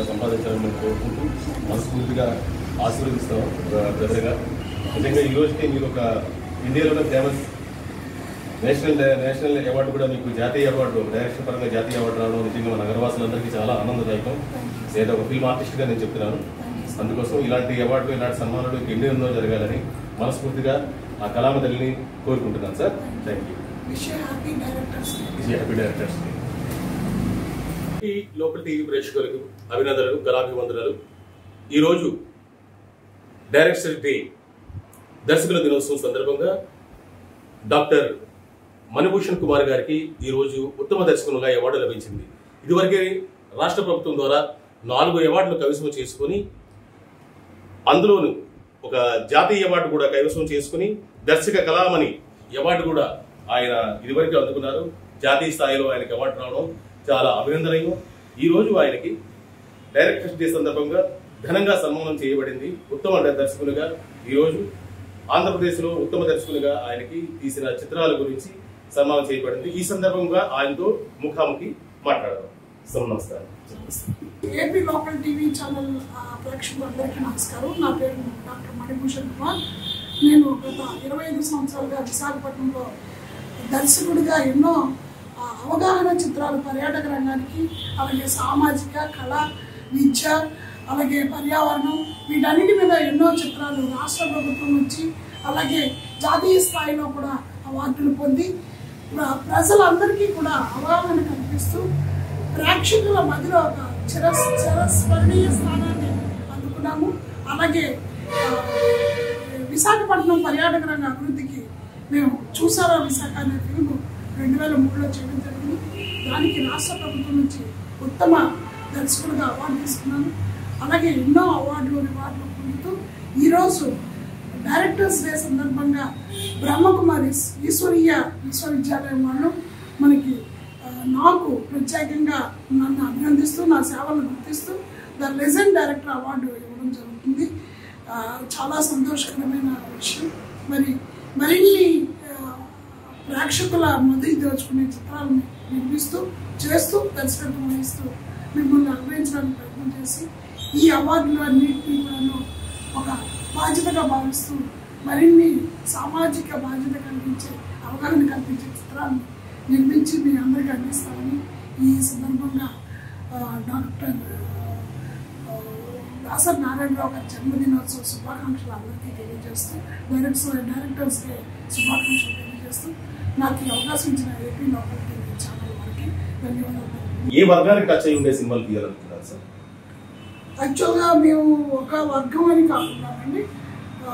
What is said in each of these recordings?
సంపాదించాలని మేము కోరుకుంటూ మనస్ఫూర్తిగా ఆశీర్వదిస్తాం బ్రదర్గా నిజంగా ఈ రోజుకి మీరు ఒక ఇండియాలోనే ఫేమస్ నేషనల్ నేషనల్ అవార్డు కూడా మీకు జాతీయ అవార్డు డైరెక్షన్ పరంగా జాతీయ అవార్డు రావడం నిజంగా మన నగరవాసులందరికీ చాలా ఆనందదాయకం నేను ఒక ఫిల్మ్ ఆర్టిస్ట్గా నేను చెప్తున్నాను అందుకోసం ఇలాంటి అవార్డులు ఇలాంటి సన్మానాలు ఎన్నెన్నో జరగాలని మనస్ఫూర్తిగా ఆ కళామ తల్లిని కోరుకుంటున్నాను sir thank you wish happy directors happy directors ఈ లోకల్ టీవీ ప్రేక్షకులకు అభినందనలు కళాభివందనలు ఈరోజు డైరెక్టర్ డే దర్శకుల దినోత్సవం సందర్భంగా డాక్టర్ మణిభూషణ్ కుమార్ గారికి ఈరోజు ఉత్తమ దర్శకులుగా అవార్డు లభించింది ఇదివరకే రాష్ట్ర ప్రభుత్వం ద్వారా నాలుగు అవార్డులు కైవసం చేసుకొని అందులోను ఒక జాతీయ అవార్డు కూడా కైవసం చేసుకుని దర్శక కళామణి అవార్డు కూడా ఆయన ఇదివరకు అందుకున్నారు జాతీయ స్థాయిలో ఆయనకి అవార్డు రావడం చాలా అభినందనీయం ఈ రోజు ఆయనకి డైరెక్టర్స్ డే సందర్భంగా ఘనంగా సన్మానం చేయబడింది ఉత్తమ దర్శకులుగా ఈరోజు ఆంధ్రప్రదేశ్లో ఉత్తమ దర్శకులుగా ఆయనకి తీసిన చిత్రాల గురించి సన్మానం చేయబడింది ఈ సందర్భంగా ఆయనతో ముఖాముఖి మాట్లాడదాం సో నమస్కారం ఏపీ లోకల్ టీవీ ఛానల్ ఆ, ప్రేక్షకులందరికీ నమస్కారం నా పేరు డాక్టర్ మణిభూషణ్ కుమార్ నేను గత ఇరవై ఐదు సంవత్సరాలుగా విశాఖపట్నంలో దర్శకుడిగా ఎన్నో ఆ, అవగాహన చిత్రాలు పర్యాటక రంగానికి అలాగే సామాజిక కళ విద్య అలాగే పర్యావరణం వీటన్నిటి మీద ఎన్నో చిత్రాలు రాష్ట్ర ప్రభుత్వం నుంచి అలాగే జాతీయ స్థాయిలో కూడా అవార్డులు పొంది ప్ర- ప్రజలందరికీ కూడా అవగాహన కల్పిస్తూ ప్రేక్షకుల మధ్యలో ఒక చిరస్ చిరస్మరణీయ స్థానాన్ని అందుకున్నాము అలాగే ఆ, విశాఖపట్నం పర్యాటక రంగ అభివృద్ధికి మేము చూసారా విశాఖ అనే ఫిల్మ్ రెండు వేల మూడులో చేయడం జరిగింది దానికి రాష్ట్ర ప్రభుత్వం నుంచి ఉత్తమ దర్శకుడిగా అవార్డు తీసుకున్నాను అలాగే ఎన్నో అవార్డులు రివార్డులు పొందుతూ ఈరోజు డైరెక్టర్స్ డే సందర్భంగా బ్రహ్మకుమారిస్ ఈశ్వరీయ విశ్వవిద్యాలయం వాళ్ళు మనకి ఆ, నాకు ప్రత్యేకంగా నన్ను అభినందిస్తూ నా సేవలను గుర్తిస్తూ ద లెజెండ్ డైరెక్టర్ అవార్డు ఇవ్వడం జరుగుతుంది ఆ, చాలా సంతోషకరమైన విషయం మరి మరిన్ని ఆ, ప్రేక్షకుల మధ్య దోచుకునే చిత్రాలను నిర్మిస్తూ చేస్తూ దర్శకత్వం వహిస్తూ మిమ్మల్ని అభినందించడానికి ప్రయత్నం చేసి ఈ అవార్డులు అన్నింటినీ కూడాను ఒక బాధ్యతగా భావిస్తూ మరిన్ని సామాజిక బాధ్యత కల్పించే అవగాహన కల్పించే చిత్రాలను నిర్మించి మీ అందరికీ అందిస్తామని ఈ సందర్భంగా ఆ, డాక్టర్ ఆ, దాసర్ నారాయణరావు గారి జన్మదినోత్సవ శుభాకాంక్షలు అందరికీ తెలియజేస్తూ డైరెక్టర్స్ డైరెక్టర్స్ డే శుభాకాంక్షలు తెలియజేస్తూ నాకు ఈ అవకాశం ఇచ్చిన ఏపీ లోకల్ టీవీ ఛానల్ వారికి ధన్యవాదాలు ఏ వర్గానికి టచ్ అయి ఉండే సినిమాలు తీయాలనుకున్నారు సార్ యాక్చువల్గా మేము ఒక వర్గం అని కాకుండానండి ఆ,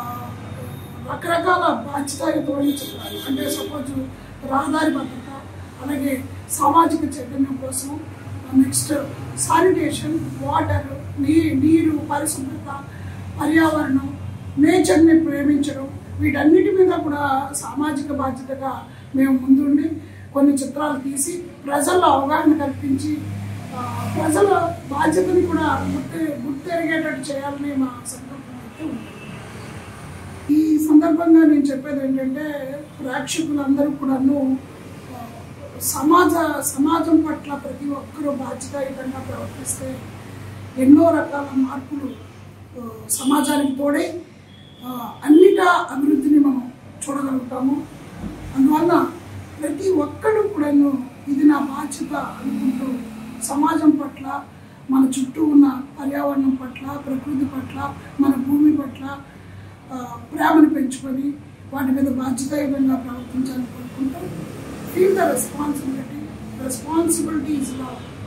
రకరకాల బాధ్యతాయుతమైన చిత్రాలు అంటే సపోజ్ రహదారి భద్రత అలాగే సామాజిక చైతన్యం కోసం నెక్స్ట్ శానిటేషన్ వాటర్ నీ నీరు పరిశుభ్రత పర్యావరణం నేచర్ని ప్రేమించడం వీటన్నిటి మీద కూడా సామాజిక బాధ్యతగా మేము ముందుండి కొన్ని చిత్రాలు తీసి ప్రజల్లో అవగాహన కల్పించి ఆ, ప్రజల బాధ్యతని కూడా గుర్తు గుర్తెరిగేటట్టు చేయాలని మా సంకల్పం అయితే ఉంది ఈ సందర్భంగా నేను చెప్పేది ఏంటంటే ప్రేక్షకులందరూ కూడాను ఆ, సమాజ సమాజం పట్ల ప్రతి ఒక్కరూ బాధ్యతాయుతంగా ప్రవర్తిస్తే ఎన్నో రకాల మార్పులు ఆ, సమాజానికి తోడై ఆ, అన్నిటా అభివృద్ధిని మనం చూడగలుగుతాము అందువల్ల ప్రతి ఒక్కరు కూడాను ఇది నా బాధ్యత అనుకుంటూ సమాజం పట్ల మన చుట్టూ ఉన్న పర్యావరణం పట్ల ప్రకృతి పట్ల మన భూమి పట్ల ఆ, ప్రేమను పెంచుకొని వాటి మీద బాధ్యతాయుతంగా ప్రవర్తించాలని కోరుకుంటూ feel the responsibility responsibility is love